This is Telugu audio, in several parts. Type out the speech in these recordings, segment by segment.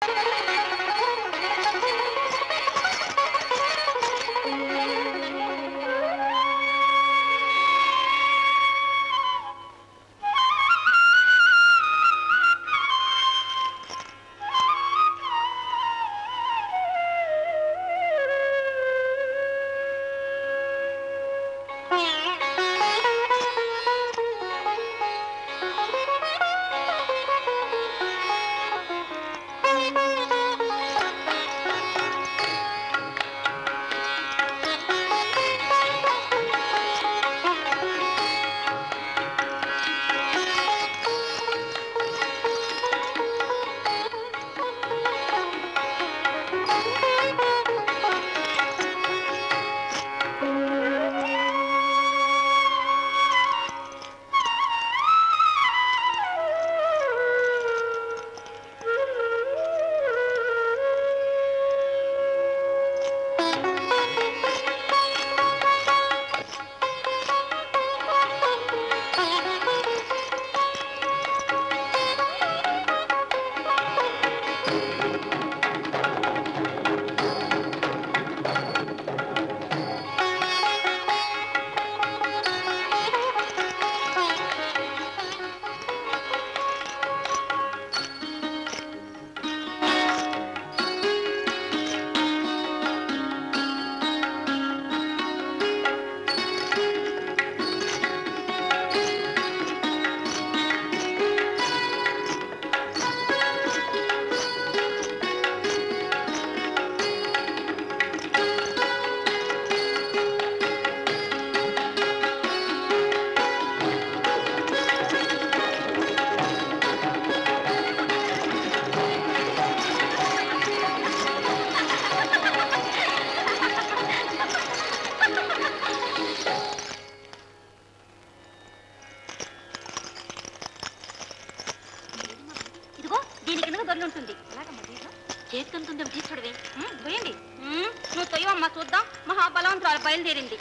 ఇదిగో దీని కింద దొర్లుంటుంది చేతికంతుంది తీసుకుడివి పోయండి నువ్వు తొయ్యమ్మా చూద్దాం మహాబలవంతురాలు బయలుదేరింది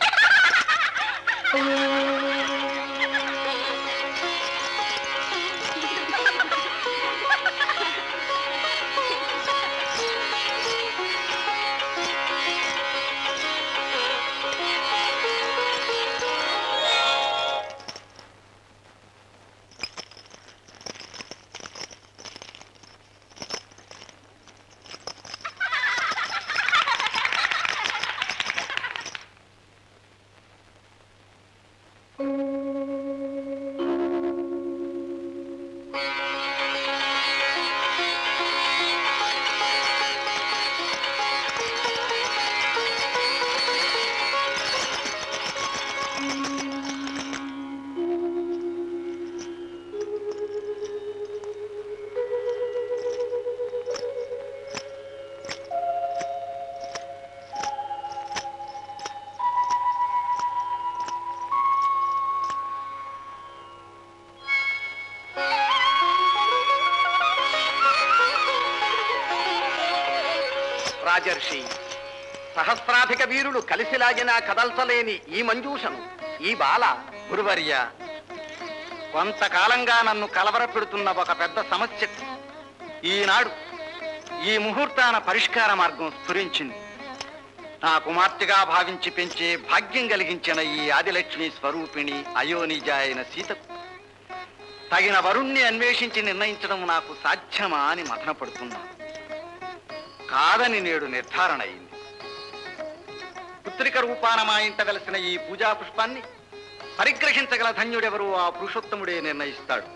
రాజర్షి సహస్రాధిక వీరులు కలిసిలాగినా కదల్చలేని ఈ మంజూషను ఈ బాల గురువర్య కొంతకాలంగా నన్ను కలవరపెడుతున్న ఒక పెద్ద సమస్య ఈనాడు ఈ ముహూర్తాన పరిష్కార మార్గం స్ఫురించింది నా కుమార్తెగా భావించి పెంచే భాగ్యం కలిగించిన ఈ ఆదిలక్ష్మి స్వరూపిణి అయోనిజ అయిన సీతకు తగిన వరుణ్ణి అన్వేషించి నిర్ణయించడం నాకు సాధ్యమా అని మథనపడుతున్నాను కాదని నేడు నిర్ధారణ అయింది పుత్రిక రూపాన మా ఇంట వెలసిన ఈ పూజా పుష్పాన్ని పరిగ్రహించగల ధన్యుడెవరు ఆ పురుషోత్తముడే నిర్ణయిస్తాడు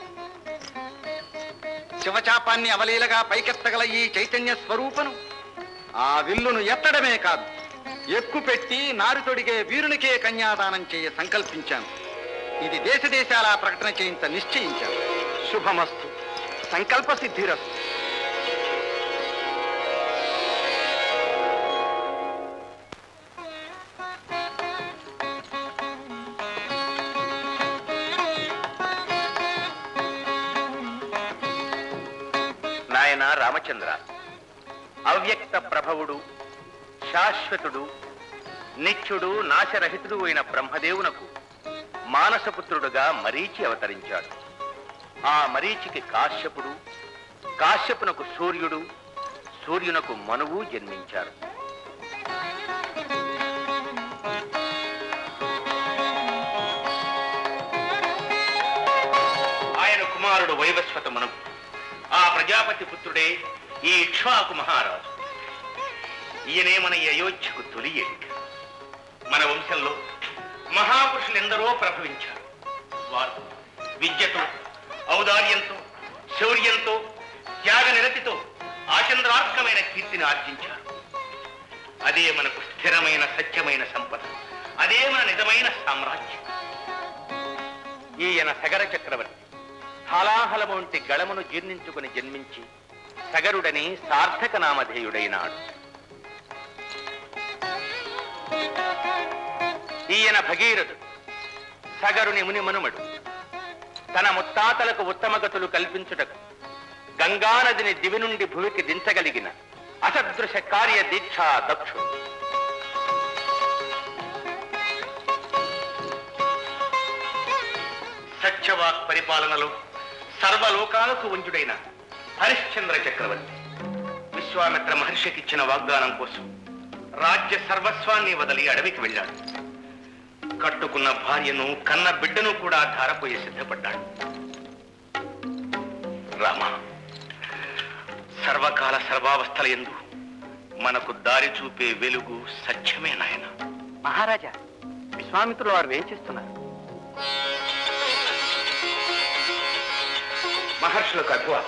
శివచాపాన్ని అవలీలగా పైకెత్తగల ఈ చైతన్య స్వరూపను ఆ విల్లును ఎత్తడమే కాదు ఎక్కుపెట్టి నారు తొడిగే వీరునికే కన్యాదానం చేయ సంకల్పించాను ఇది దేశ దేశాల ప్రకటన చేయించ నిశ్చయించాను శుభమస్తు సంకల్ప సిద్ధిరస్తు నాయన రామచంద్ర అవ్యక్త ప్రభవుడు శాశ్వతుడు నిత్యుడు నాశరహితుడు అయిన బ్రహ్మదేవునకు మానసపుత్రుడుగా మరీచి అవతరించాడు ఆ మరీచికి కాశ్యపుడు కాశ్యపునకు సూర్యుడు సూర్యునకు మనువు జన్మించారు ఆయన కుమారుడు వైవస్వత మనువు ఆ ప్రజాపతి పుత్రుడే ఈ ఇక్ష్వాకు మహారాజు ఈయనే మన ఈ అయోధ్యకు తొలి ఏలిక మన వంశంలో మహాపురుషులు ఎందరో ప్రభవించారు వారు విద్యతో ఔదార్యంతో శౌర్యంతో త్యాగ నిరతితో ఆచంద్రార్కమైన కీర్తిని ఆర్జించారు అదే మనకు స్థిరమైన సత్యమైన సంపద అదే మన నిజమైన సామ్రాజ్యం ఈయన సగర చక్రవర్తి హలాహలము వంటి గళమును జీర్ణించుకుని జన్మించి సగరుడని సార్థక నామధేయుడైనాడు ఈయన భగీరథుడు సగరుని ముని మనుమడు తన ముత్తాతలకు ఉత్తమ గతులు కల్పించుటకు గంగానదిని దివి నుండి భూమికి దించగలిగిన అసదృశ కార్య దీక్షా దక్షుడు సత్యవాక్ పరిపాలనలో సర్వలోకాలకు వంజుడైన హరిశ్చంద్ర చక్రవర్తి విశ్వామిత్ర మహర్షికి ఇచ్చిన వాగ్దానం కోసం రాజ్య సర్వస్వాన్ని వదిలి అడవికి వెళ్ళాడు కట్టుకున్న భార్యను కన్న బిడ్డను కూడా ధారపోయి సిద్ధపడ్డాడు రామ సర్వకాల సర్వావస్థల ఎందు మనకు దారి చూపే వెలుగు సత్యమే నాయన మహారాజా విశ్వామిత్రులు వారు ఏం చేస్తున్నారు మహర్షులకు అద్భుత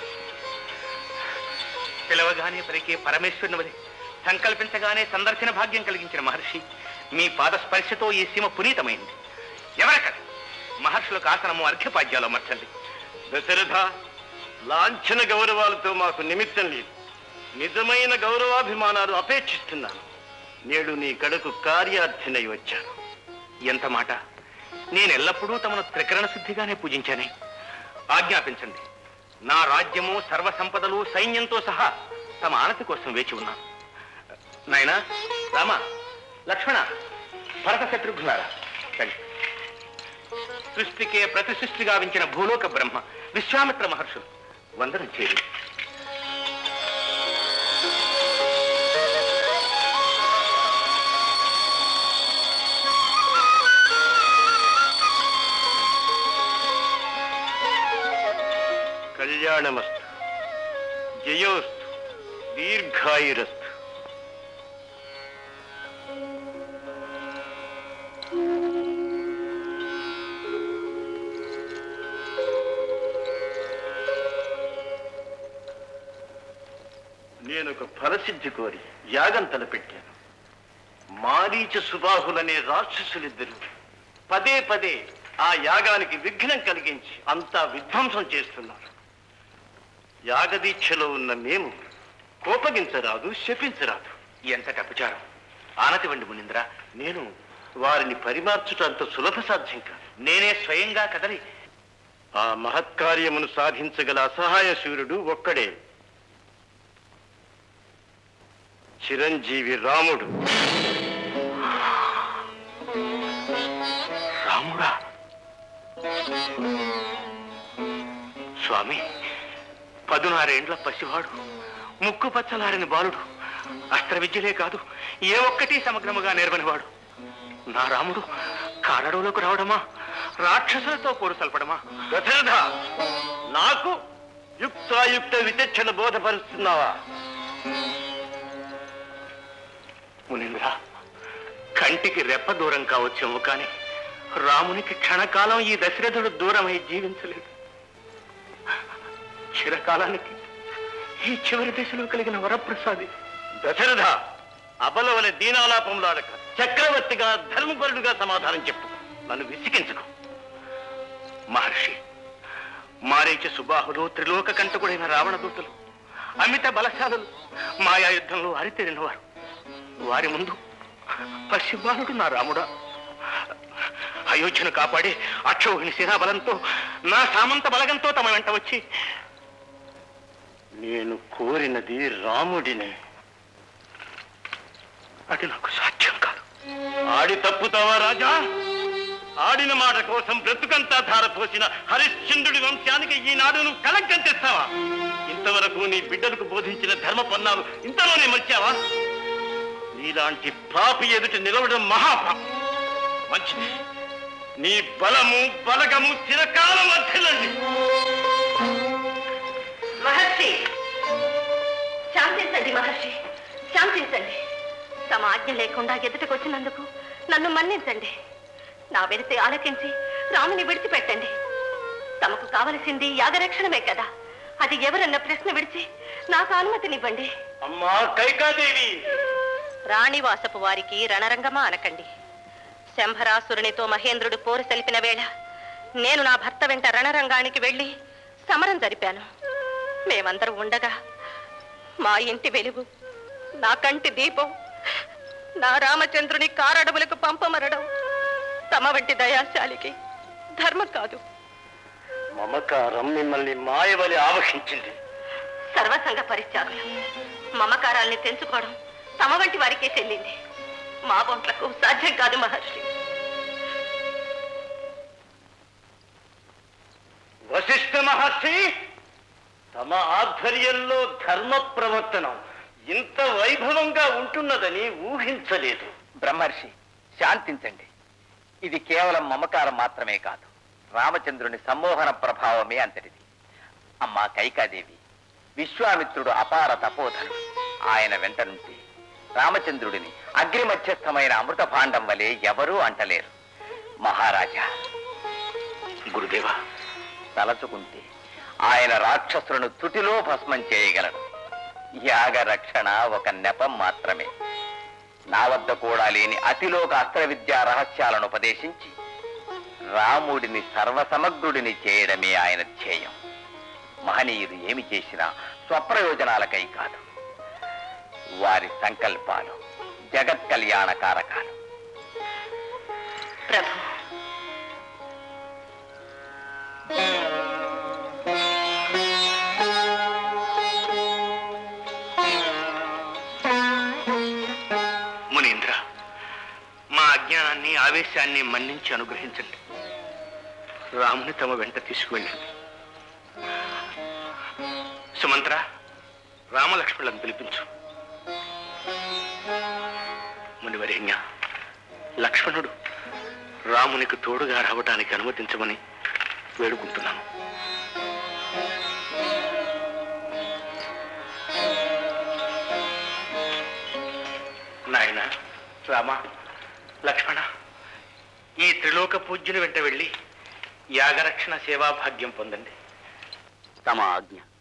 పిలవగానే పలికే పరమేశ్వరుని వలె సంకల్పించగానే సందర్శన భాగ్యం కలిగించిన మహర్షి మీ పాద స్పర్శతో ఈ సీమ పునీతమైంది ఎవరక్కడ మహర్షులకు ఆసనము అర్ఘ్యపాద్యాలు అమర్చండి దశరథ లాంఛన గౌరవాలతో మాకు నిమిత్తం లేదు నిజమైన గౌరవాభిమానాలు అపేక్షిస్తున్నాను నేడు నీ కడకు కార్యార్థినై వచ్చాను ఎంత మాట నేను ఎల్లప్పుడూ తమను త్రికరణ శుద్ధిగానే పూజించానే ఆజ్ఞాపించండి నా రాజ్యము సర్వ సంపదలు సైన్యంతో సహా తమ ఆనతి కోసం వేచి ఉన్నాను నాయనా రామ లక్ష్మణ భరత శత్రుఘ్నులారా రండి. సృష్టికే ప్రతి సృష్టి గావించిన భూలోక బ్రహ్మ విశ్వామిత్ర మహర్షులు వందనం చేరి కళ్యాణమస్తు జయోస్తు దీర్ఘాయురస్తు నేను ఒక ఫలసిద్ధి కోరి యాగం తలపెట్టాను మారీచ సుబాహులనే రాక్షసులిద్దరు పదే పదే ఆ యాగానికి విఘ్నం కలిగించి అంతా విధ్వంసం చేస్తున్నారు యాగదీక్షలో ఉన్న మేము కోపగించరాదు శపించరాదు ఎంతటి అపచారం ఆనతి వండి మునింద్ర నేను వారిని పరిమార్చుట అంత సులభ సాధ్యం కాదు నేనే స్వయంగా కదలి ఆ మహత్కార్యమును సాధించగల అసహాయ శూరుడు ఒక్కడే చిరంజీవి రాముడు రాముడా స్వామి పదునారేండ్ల పసివాడు ముక్కు పచ్చలారని బాలుడు అస్త్ర విద్యలే కాదు ఏ ఒక్కటి సమగ్రముగా నేర్వనివాడు నా రాముడు కారడవులకు రావడమా రాక్షసులతో పోరు సల్పడమా దశరథ నాకు యుక్తాయుక్త విచక్షణ బోధపరుస్తున్నావా మునింద్ర కంటికి రెప్ప దూరం కావచ్చేమో కానీ రామునికి క్షణకాలం ఈ దశరథుడు దూరమై జీవించలేడు చిరకాలానికి ఈ చివరి దశలో కలిగిన వరప్రసాది దశరథ అబలవల దీనాలాపంలాడక చక్రవర్తిగా ధర్మపరుడుగా సమాధానం చెప్పు నన్ను విసిగించుకో మహర్షి మారీచ సుబాహులు త్రిలోక కంటకుడైన రావణ దూతలు అమిత బలశాలులు మాయా యుద్ధంలో అరితేరిన వారు వారి ముందు పసిబాలుడు నా రాముడా అయోధ్యను కాపాడే అక్షోహిణి శిరాబలంతో నా సామంత బలగంతో తమ వెంట వచ్చి నేను కోరినది రాముడిని అది నాకు సాధ్యం కాదు ఆడి తప్పుతావా రాజా ఆడిన మాట కోసం బ్రతుకంతా ధారపోసిన హరిశ్చంద్రుడి వంశానికి ఈనాడు నువ్వు కళంకం తెస్తావా ఇంతవరకు నీ బిడ్డలకు బోధించిన ధర్మ పన్నాలు ఇంతలోనే మర్చావా నీలాంటి పాపి ఎదుట నిలవడం మహాపాపం మంచిది నీ బలము బలగము చిరకాలం వర్ధిల్లండి మహర్షి శాంతించండి మహర్షి శాంతించండి తమ ఆజ్ఞ లేకుండా ఎదుటకు వచ్చినందుకు నన్ను మన్నించండి నా వెలితే ఆలకించి రాముని విడిచిపెట్టండి తమకు కావలసింది యాగరక్షణమే కదా అది ఎవరన్న ప్రశ్న విడిచి నాకు అనుమతినివ్వండి అమ్మా కైకాదేవి రాణివాసపు వారికి రణరంగమా అనకండి శంభరాసురునితో మహేంద్రుడు పోరు సెలిపిన వేళ నేను నా భర్త వెంట రణరంగానికి వెళ్ళి సమరం జరిపాను మేమందరూ ఉండగా మా ఇంటి వెలుగు నా కంటి దీపం నా రామచంద్రుని కారడవులకు పంపమరడం తమ వంటి దయాశాలికి ధర్మం కాదు మమకారం మిమ్మల్ని మాయవలి ఆవహించింది సర్వసంగ పరిత్యాగులు మమకారాల్ని తెంచుకోవడం తమ వంటి వారికే చెల్లింది మా బొంట్లకు సాధ్యం కాదు మహర్షి వశిష్ఠ మహర్షి తమ ఆధ్వర్యంలో ధర్మ ప్రవర్తనం ఇంత వైభవంగా ఉంటున్నదని ఊహించలేదు బ్రహ్మర్షి శాంతించండి ఇది కేవలం మమకారం మాత్రమే కాదు రామచంద్రుని సమ్మోహన ప్రభావమే అంతటిది అమ్మా కైకాదేవి విశ్వామిత్రుడు అపార తపోధనుడు ఆయన వెంట నుండి రామచంద్రుడిని అగ్ని మధ్యస్థమైన అమృత భాండం వలె ఎవరూ అంటలేరు మహారాజా గురుదేవా తలచుకుంటే ఆయన రాక్షసులను తుటిలో భస్మం చేయగలడు యాగ రక్షణ ఒక నెపం మాత్రమే నా వద్ద కూడా లేని అతిలోక అస్త్ర విద్యా రహస్యాలను ఉపదేశించి రాముడిని సర్వసమగ్రుడిని చేయడమే ఆయన ధ్యేయం మహనీయులు ఏమి చేసినా స్వప్రయోజనాలకై కాదు వారి సంకల్పాలు జగత్ కళ్యాణ కారకాలు ప్రభు మునీంద్ర మా అజ్ఞానాన్ని ఆవేశాన్ని మన్నించి అనుగ్రహించండి రాముని తమ వెంట తీసుకువెళ్ళండి సుమంత్ర రామలక్ష్మణులను పిలిపించు మునివరేణ్య లక్ష్మణుడు రామునికి తోడుగా రావటానికి అనుమతించమని వేడుకుంటున్నాను నాయన రామ లక్ష్మణ ఈ త్రిలోక పూజ్యుని వెంట వెళ్ళి యాగరక్షణ సేవా భాగ్యం పొందండి తమ ఆజ్ఞ